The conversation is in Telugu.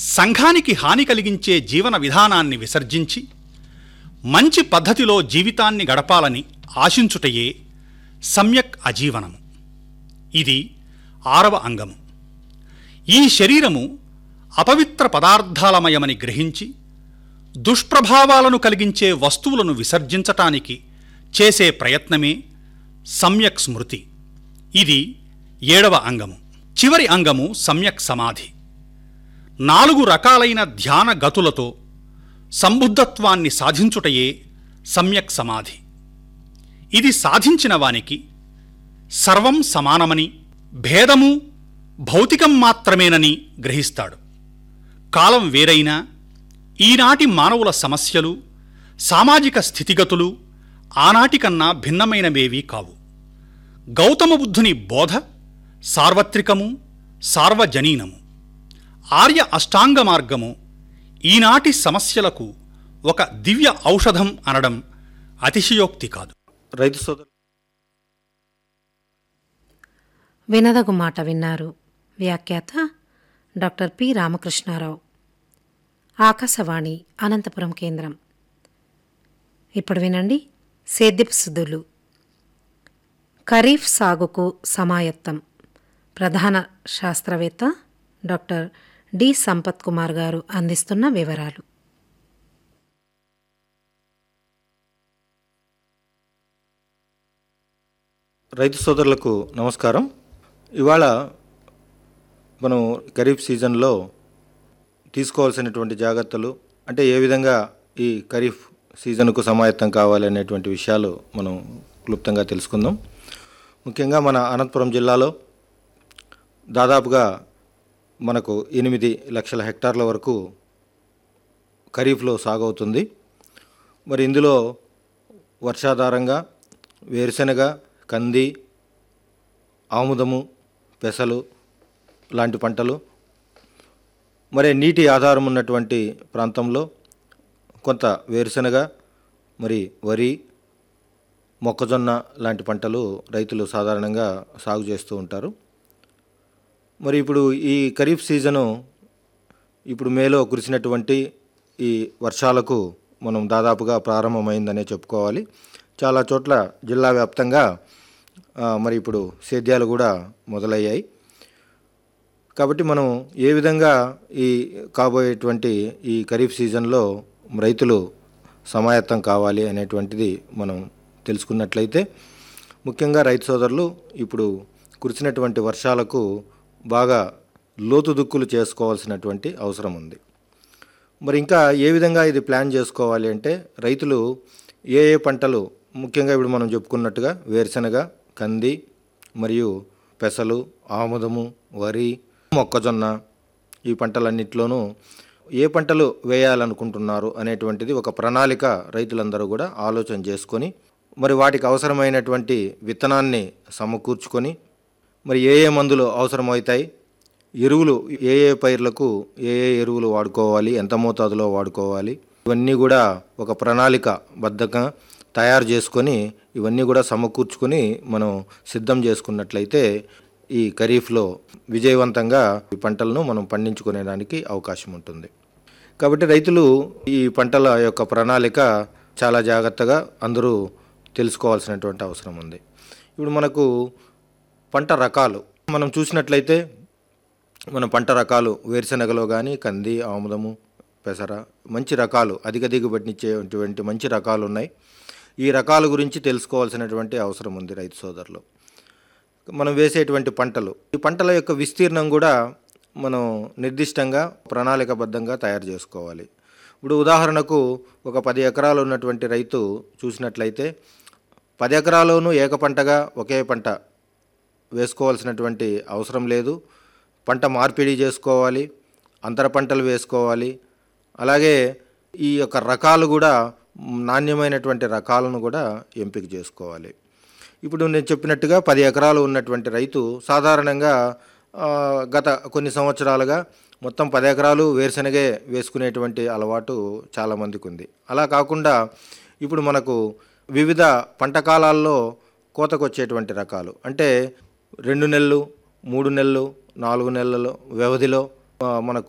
సంఘానికి హాని కలిగించే జీవన విధానాన్ని విసర్జించి మంచి పద్ధతిలో జీవితాన్ని గడపాలని ఆశించుటయే సమ్యక్ అజీవనము ఇది ఆరవ అంగము ఈ శరీరము అపవిత్ర పదార్థాలమయమని గ్రహించి దుష్ప్రభావాలను కలిగించే వస్తువులను విసర్జించటానికి చేసే ప్రయత్నమే సమ్యక్ స్మృతి ఇది ఏడవ అంగము చివరి అంగము సమ్యక్ సమాధి నాలుగు రకాలైన ధ్యాన గతులతో సంబుద్ధత్వాన్ని సాధించుటయే సమ్యక్ సమాధి ఇది సాధించిన వానికి సర్వం సమానమని భేదము భౌతికం మాత్రమేనని గ్రహిస్తాడు కాలం వేరైనా ఈనాటి మానవుల సమస్యలు సామాజిక స్థితిగతులు ఆనాటి కన్నా భిన్నమైనవేవీ కావు గౌతమ బుద్ధుని బోధ సార్వత్రికము సార్వజనీనము ఆర్య అష్టాంగ మార్గము ఈనాటి సమస్యలకు ఒక దివ్య ఔషధం అనడం అతిశయోక్తి కాదు రైతు సోదరు వినదగు మాట విన్నారు వ్యాఖ్యాత డాక్టర్ పి రామకృష్ణారావు ఆకాశవాణి అనంతపురం కేంద్రం ఇప్పుడు వినండి సేద్యపు సుద్దులు ఖరీఫ్ సాగుకు సమాయత్తం ప్రధాన శాస్త్రవేత్త డాక్టర్ డి సంపత్ కుమార్ గారు అందిస్తున్న వివరాలు రైతు సోదరులకు నమస్కారం ఇవాళ మనం ఖరీఫ్ సీజన్లో తీసుకోవాల్సినటువంటి జాగ్రత్తలు అంటే ఏ విధంగా ఈ ఖరీఫ్ సీజన్కు సమాయత్తం కావాలి అనేటువంటి విషయాలు మనం క్లుప్తంగా తెలుసుకుందాం ముఖ్యంగా మన అనంతపురం జిల్లాలో దాదాపుగా మనకు ఎనిమిది లక్షల హెక్టార్ల వరకు ఖరీఫ్లో సాగవుతుంది మరి ఇందులో వర్షాధారంగా వేరుశెనగ కంది ఆముదము పెసలు లాంటి పంటలు మరి నీటి ఆధారం ఉన్నటువంటి ప్రాంతంలో కొంత వేరుశెనగ మరి వరి మొక్కజొన్న లాంటి పంటలు రైతులు సాధారణంగా సాగు చేస్తూ ఉంటారు మరి ఇప్పుడు ఈ ఖరీఫ్ సీజను ఇప్పుడు మేలో కురిసినటువంటి ఈ వర్షాలకు మనం దాదాపుగా ప్రారంభమైందనే చెప్పుకోవాలి చాలా చోట్ల జిల్లా వ్యాప్తంగా ఆ, మరి ఇప్పుడు సేద్యాలు కూడా మొదలయ్యాయి కాబట్టి మనం ఏ విధంగా ఈ కాబోయేటువంటి ఈ ఖరీఫ్ సీజన్లో రైతులు సమాయత్తం కావాలి అనేటువంటిది మనం తెలుసుకున్నట్లయితే ముఖ్యంగా రైతు సోదరులు ఇప్పుడు కురిసినటువంటి వర్షాలకు బాగా లోతు దుక్కులు చేసుకోవాల్సినటువంటి అవసరం ఉంది మరి ఇంకా ఏ విధంగా ఇది ప్లాన్ చేసుకోవాలి అంటే రైతులు ఏ ఏ పంటలు ముఖ్యంగా ఇప్పుడు మనం చెప్పుకున్నట్టుగా వేరుశనగ కంది మరియు పెసలు ఆముదము వరి మొక్కజొన్న ఈ పంటలన్నింటిలోనూ ఏ పంటలు వేయాలనుకుంటున్నారు అనేటువంటిది ఒక ప్రణాళిక రైతులందరూ కూడా ఆలోచన చేసుకొని మరి వాటికి అవసరమైనటువంటి విత్తనాన్ని సమకూర్చుకొని మరి ఏ ఏ మందులు అవసరమవుతాయి ఎరువులు ఏ ఏ పైర్లకు ఏ ఏ ఎరువులు వాడుకోవాలి ఎంత మోతాదులో వాడుకోవాలి ఇవన్నీ కూడా ఒక ప్రణాళిక బద్ధంగా తయారు చేసుకొని ఇవన్నీ కూడా సమకూర్చుకొని మనం సిద్ధం చేసుకున్నట్లయితే ఈ ఖరీఫ్లో విజయవంతంగా ఈ పంటలను మనం పండించుకునేదానికి అవకాశం ఉంటుంది కాబట్టి రైతులు ఈ పంటల యొక్క ప్రణాళిక చాలా జాగ్రత్తగా అందరూ తెలుసుకోవాల్సినటువంటి అవసరం ఉంది ఇప్పుడు మనకు పంట రకాలు మనం చూసినట్లయితే మన పంట రకాలు వేరుశనగలో కానీ కంది ఆముదము పెసర మంచి రకాలు అధిక దిగుబడినిచ్చేటువంటి మంచి రకాలు ఉన్నాయి ఈ రకాల గురించి తెలుసుకోవాల్సినటువంటి అవసరం ఉంది రైతు సోదరులు మనం వేసేటువంటి పంటలు ఈ పంటల యొక్క విస్తీర్ణం కూడా మనం నిర్దిష్టంగా ప్రణాళికబద్ధంగా తయారు చేసుకోవాలి ఇప్పుడు ఉదాహరణకు ఒక పది ఎకరాలు ఉన్నటువంటి రైతు చూసినట్లయితే పది ఎకరాల్లోనూ ఏక పంటగా ఒకే పంట వేసుకోవాల్సినటువంటి అవసరం లేదు పంట మార్పిడి చేసుకోవాలి అంతర పంటలు వేసుకోవాలి అలాగే ఈ యొక్క రకాలు కూడా నాణ్యమైనటువంటి రకాలను కూడా ఎంపిక చేసుకోవాలి ఇప్పుడు నేను చెప్పినట్టుగా పది ఎకరాలు ఉన్నటువంటి రైతు సాధారణంగా ఆ, గత కొన్ని సంవత్సరాలుగా మొత్తం పది ఎకరాలు వేరుశనగే వేసుకునేటువంటి అలవాటు చాలామందికి ఉంది అలా కాకుండా ఇప్పుడు మనకు వివిధ పంట కాలాల్లో కోతకు వచ్చేటువంటి రకాలు అంటే రెండు నెలలు మూడు నెలలు నాలుగు నెలల వ్యవధిలో ఆ, మన